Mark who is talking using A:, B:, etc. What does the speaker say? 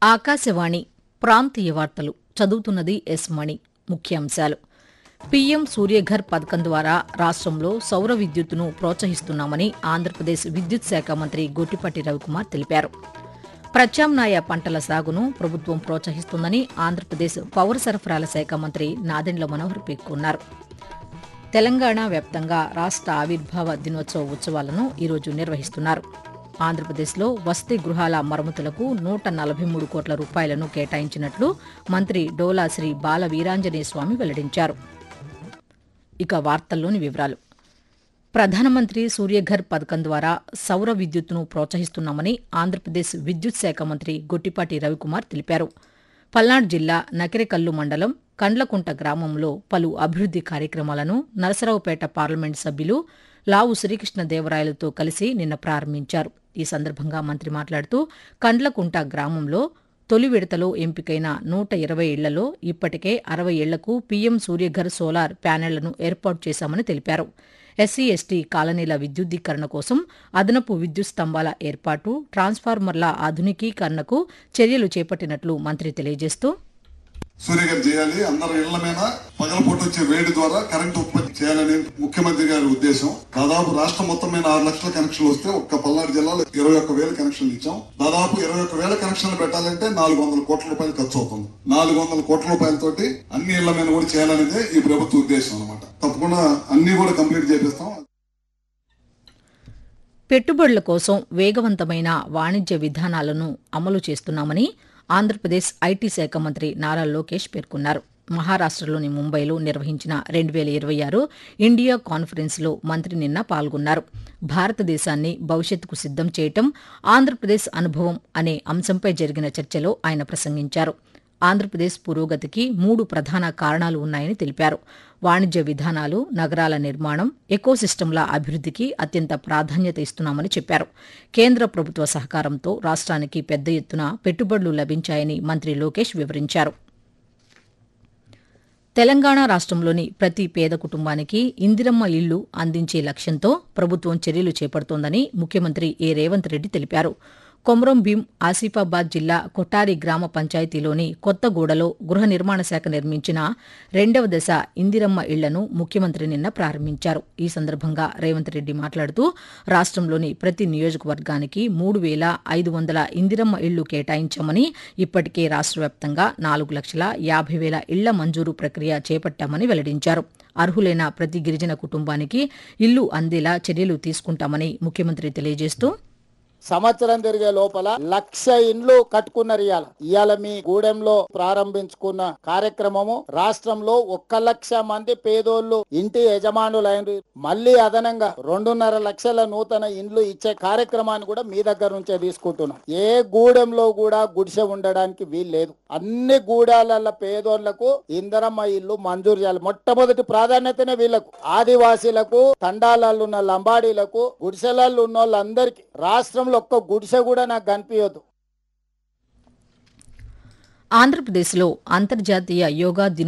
A: ఆకాశవాణి ప్రాంతీయ వార్తలు చదువుతున్నది ఎస్ మణి ముఖ్యాంశాలు పీఎం సూర్యఘర్ పథకం ద్వారా రాష్ట్రంలో సౌర విద్యుత్తును ప్రోత్సహిస్తున్నామని ఆంధ్రప్రదేశ్ విద్యుత్ శాఖ మంత్రి గొట్టిపాటి రవికుమార్ తెలిపారు ప్రత్యామ్నాయ పంటల సాగును ప్రభుత్వం ప్రోత్సహిస్తుందని ఆంధ్రప్రదేశ్ పౌర సరఫరాల శాఖ మంత్రి నాదెండ్ల మనోహర్ పేర్కొన్నారు తెలంగాణ వ్యాప్తంగా రాష్ట్ర ఆవిర్భావ దినోత్సవ ఉత్సవాలను ఈరోజు నిర్వహిస్తున్నారు ఆంధ్రప్రదేశ్లో వసతి గృహాల మరమ్మతులకు నూట నలభై మూడు కోట్ల రూపాయలను కేటాయించినట్లు మంత్రి డోలా శ్రీ బాల వీరాంజనేయ స్వామి వెల్లడించారు ఇక వార్తల్లోని వివరాలు ప్రధానమంత్రి సూర్యఘర్ పథకం ద్వారా సౌర విద్యుత్తును ప్రోత్సహిస్తున్నామని ఆంధ్రప్రదేశ్ విద్యుత్ శాఖ మంత్రి గొట్టిపాటి రవికుమార్ తెలిపారు పల్నాడు జిల్లా నకిరేకల్లు మండలం కండ్లకుంట గ్రామంలో పలు అభివృద్ది కార్యక్రమాలను నరసరావుపేట పార్లమెంట్ సభ్యులు లావు శ్రీకృష్ణదేవరాయలతో కలిసి నిన్న ప్రారంభించారు ఈ సందర్భంగా మంత్రి మాట్లాడుతూ కండ్లకుంట గ్రామంలో తొలి విడతలో ఎంపికైన నూట ఇరవై ఇళ్లలో ఇప్పటికే అరవై ఇళ్లకు పీఎం సూర్యఘర్ సోలార్ ప్యానెళ్లను ఏర్పాటు చేశామని తెలిపారు ఎస్సీ ఎస్టీ కాలనీల విద్యుద్దీకరణ కోసం అదనపు విద్యుత్ స్తంభాల ఏర్పాటు ట్రాన్స్ఫార్మర్ల ఆధునికీకరణకు చర్యలు చేపట్టినట్లు మంత్రి తెలియజేస్తూ
B: సూర్యగారు చేయాలి అందరి ఇళ్ల మీద పగలపూట వచ్చే వేడి ద్వారా కరెంట్ ఉత్పత్తి చేయాలని ముఖ్యమంత్రి గారి ఉద్దేశం దాదాపు రాష్ట్రం మొత్తం మీద ఆరు లక్షల కనెక్షన్లు వస్తే ఒక్క పల్నాడు జిల్లాలో ఇరవై ఒక్క వేల కనెక్షన్లు ఇచ్చాం దాదాపు ఇరవై ఒక్క వేల కనెక్షన్లు పెట్టాలంటే నాలుగు వందల కోట్ల రూపాయలు ఖర్చు అవుతుంది నాలుగు వందల కోట్ల రూపాయలతోటి అన్ని ఇళ్ల మీద కూడా చేయాలనేదే ఈ ప్రభుత్వ ఉద్దేశం అన్నమాట తప్పకుండా అన్ని కూడా కంప్లీట్ చేపిస్తాం
A: పెట్టుబడుల కోసం వేగవంతమైన వాణిజ్య విధానాలను అమలు చేస్తున్నామని ఆంధ్రప్రదేశ్ ఐటీ శాఖ మంత్రి నారా లోకేష్ పేర్కొన్నారు మహారాష్టలోని ముంబైలో నిర్వహించిన రెండు వేల ఇరవై ఆరు ఇండియా కాన్ఫరెన్స్లో మంత్రి నిన్న పాల్గొన్నారు భారతదేశాన్ని భవిష్యత్తుకు సిద్దం చేయటం ఆంధ్రప్రదేశ్ అనుభవం అనే అంశంపై జరిగిన చర్చలో ఆయన ప్రసంగించారు ఆంధ్రప్రదేశ్ పురోగతికి మూడు ప్రధాన కారణాలు ఉన్నాయని తెలిపారు వాణిజ్య విధానాలు నగరాల నిర్మాణం ఎకోసిస్టంల అభివృద్ధికి అత్యంత ప్రాధాన్యత ఇస్తున్నామని చెప్పారు కేంద్ర ప్రభుత్వ సహకారంతో రాష్ట్రానికి పెద్ద ఎత్తున పెట్టుబడులు లభించాయని మంత్రి లోకేష్ వివరించారు తెలంగాణ రాష్ట్రంలోని ప్రతి పేద కుటుంబానికి ఇందిరమ్మ ఇళ్లు అందించే లక్ష్యంతో ప్రభుత్వం చర్యలు చేపడుతోందని ముఖ్యమంత్రి ఏ రేవంత్ రెడ్డి తెలిపారు కొమరం భీం ఆసిఫాబాద్ జిల్లా కొట్టారి గ్రామ పంచాయతీలోని కొత్తగూడలో గృహ నిర్మాణ శాఖ నిర్మించిన రెండవ దశ ఇందిరమ్మ ఇళ్లను ముఖ్యమంత్రి నిన్న ప్రారంభించారు ఈ సందర్భంగా రేవంత్ రెడ్డి మాట్లాడుతూ రాష్ట్రంలోని ప్రతి నియోజకవర్గానికి మూడు వేల ఐదు వందల ఇందిరమ్మ ఇళ్లు కేటాయించామని ఇప్పటికే రాష్ట్ర వ్యాప్తంగా నాలుగు లక్షల యాభై వేల ఇళ్ల మంజూరు ప్రక్రియ చేపట్టామని వెల్లడించారు అర్హులైన ప్రతి గిరిజన కుటుంబానికి ఇల్లు అందేలా చర్యలు తీసుకుంటామని ముఖ్యమంత్రి తెలియజేస్తూ
C: సంవత్సరం తిరిగే లోపల లక్ష ఇండ్లు కట్టుకున్నారు ఇవాళ ఇవాళ మీ గూడెంలో ప్రారంభించుకున్న కార్యక్రమము రాష్ట్రంలో ఒక్క లక్ష మంది పేదోళ్ళు ఇంటి యజమానులైన మళ్ళీ అదనంగా రెండున్నర లక్షల నూతన ఇండ్లు ఇచ్చే కార్యక్రమాన్ని కూడా మీ దగ్గర నుంచే తీసుకుంటున్నాం ఏ గూడెంలో కూడా గుడిసె ఉండడానికి వీలు లేదు అన్ని గూడాల పేదోళ్లకు ఇందరమ్మ ఇల్లు మంజూరు చేయాలి మొట్టమొదటి ప్రాధాన్యతనే వీళ్ళకు ఆదివాసీలకు తండాలలో ఉన్న లంబాడీలకు గుడిసెలలో ఉన్న వాళ్ళందరికీ రాష్ట్రంలో ఒక్క గుడిసె కూడా నాకు కనిపించదు
A: ఆంధ్రప్రదేశ్లో అంతర్జాతీయ యోగా దినో